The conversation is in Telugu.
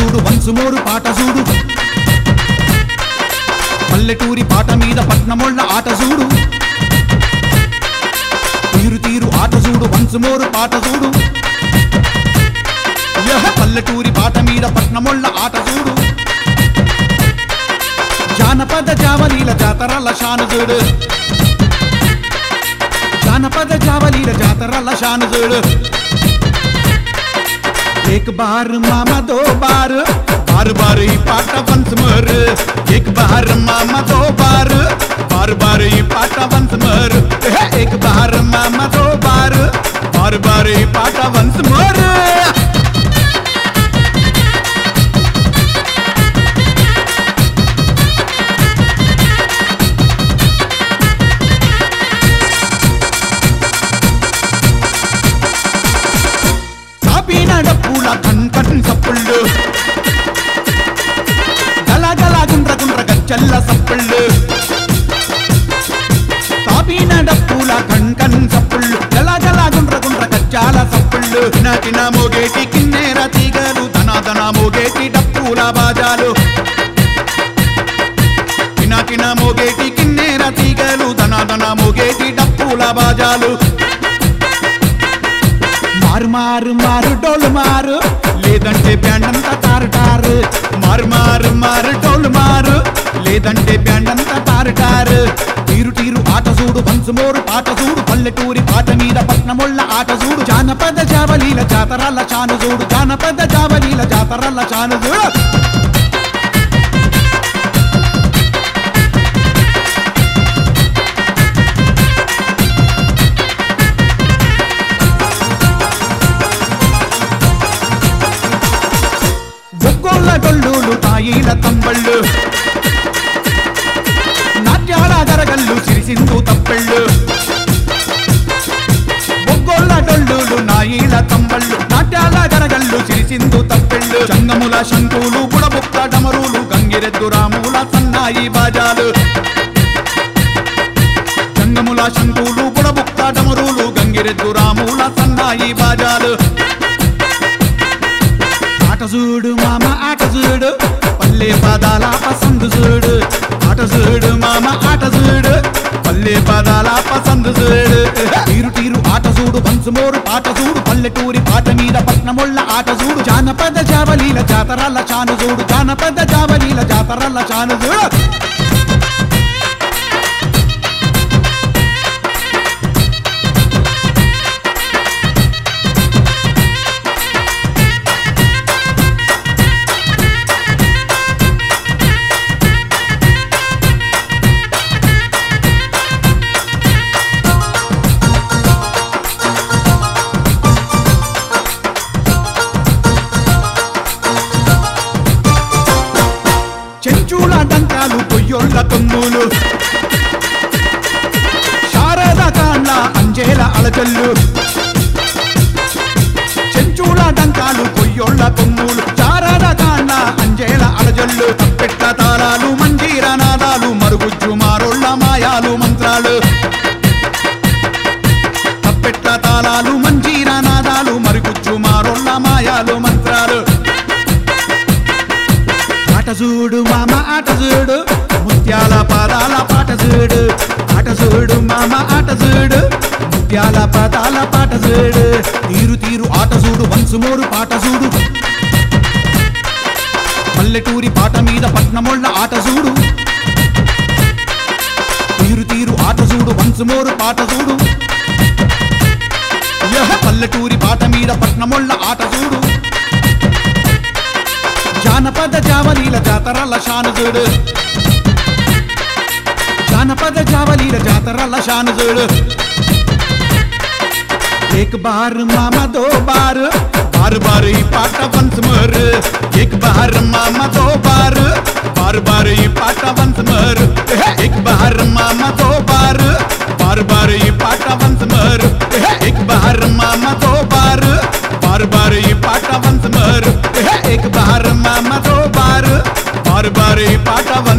చూడు వంసుమోరు పాట చూడు పల్లెటూరి పాట మీద పట్నమొళ్ళ ఆట చూడు తీరు తీరు ఆట చూడు వంసుమోరు పాట చూడు యహ పల్లెటూరి పాట మీద పట్నమొళ్ళ ఆట చూడు జానపద జావలీల జాతరల షాను చూడు జానపద జావలీల జాతరల షాను చూడు एक बार मामा दो बार बार बार ही पाटा वंश मर एक बार मामा दो बार बार बार ही पाटा वंश मर एक बार मामा दो बार बार बार ही पाटा वंश मर కాపీన డప్పుల కన్ కన్ సప్పుళ్ళు గల గల గుండ్ర గుండ్ర గచ్చల్ల సప్పుళ్ళు కాపీన డప్పుల కన్ కన్ సప్పుళ్ళు గల గల గుండ్ర గుండ్ర గచ్చాల సప్పుళ్ళు నాకిన మోగేటి కిన్నెర తీగలు ధన ధన మోగేటి డప్పుల బాజాలు కిన మోగేటి కిన్నెర తీగలు ధన ధన మోగేటి డప్పుల బాజాలు మారు మారు మారు డోలు మారు లేదంటే బ్యాండ్ అంతా తారుటారు మారు మారు మారు డోలు మారు లేదంటే బ్యాండ్ అంతా తారుటారు తీరు తీరు ఆట చూడు వంశమోరు పాట చూడు పల్లెటూరి పాట మీద పట్నమొళ్ళ ఆట చూడు జానపద జావలీల జాతరల చాను చూడు జానపద జావలీల జాతరల చాను చూడు ఒక్కొల్ల గొల్లులు తాయిల తంబళ్ళు నాట్యాల గరగల్లు సిరిసిందు తప్పళ్ళు ఒక్కొల్ల డొల్లులు నాయిల తంబళ్ళు నాట్యాల గరగల్లు సిరిసిందు తప్పెళ్ళు చంగముల శంకులు బుడబుక్క డమరులు గంగిరెద్దు రాముల సన్నాయి బాజాలు చంగముల శంకులు బుడబుక్క డమరులు గంగిరెద్దు రాముల సన్నాయి బాజాలు ఆట చూడు మామ ఆట చూడు పల్లె పదాల పసందు చూడు ఆట చూడు మామ ఆట చూడు పల్లె పదాల పసందు చూడు తీరు తీరు ఆట చూడు వంశమోరు పాట చూడు పల్లెటూరి పాట మీద పట్నమొళ్ళ ఆట చూడు జానపద జావలీల జాతరల చాను చూడు జానపద జావలీల జాతరల చాను చూడు చెంచుల డంకాలు కొయ్యోళ్ళ తొమ్ములు శారద కాళ్ళ అంజేల అలజల్లు చెంచుల డంకాలు కొయ్యోళ్ళ తొమ్ములు శారద కాళ్ళ అంజేల అలజల్లు తప్పెట్ల తాళాలు మంజీర నాదాలు మరుగుజ్జు మారోళ్ళ మాయాలు మంత్రాలు తప్పెట్ల తాళాలు మంజీర నాదాలు మరుగుజ్జు మారోళ్ళ మాయాలు మంత్రాలు ఆట చూడు మామ ఆట చూడు ముత్యాల పాదాల పాట చూడు ఆట చూడు మామ ఆట చూడు ముత్యాల పాదాల పాట చూడు తీరు తీరు ఆట చూడు వంశమోరు పాట చూడు పల్లెటూరి పాట మీద పట్నమొళ్ళ ఆట చూడు తీరు తీరు ఆట చూడు వంశమోరు పాట చూడు యహ పల్లెటూరి పాట మీద పట్నమొళ్ళ ఆట చూడు జానపద జావలీల జాతరల షాను చూడు జానపద జావలీల జాతరల షాను చూడు एक बार मामा दो बार बार बार ही पाटा वंश मर एक बार मामा दो बार बार बार ही पाटा वंश मर एक बार मामा दो बार बार बार ही पाटा वंश मर एक बार मामा दो बार बार बार ही पाटा वंश मर एक बार मामा दो बार बार बार ही पाटा वंश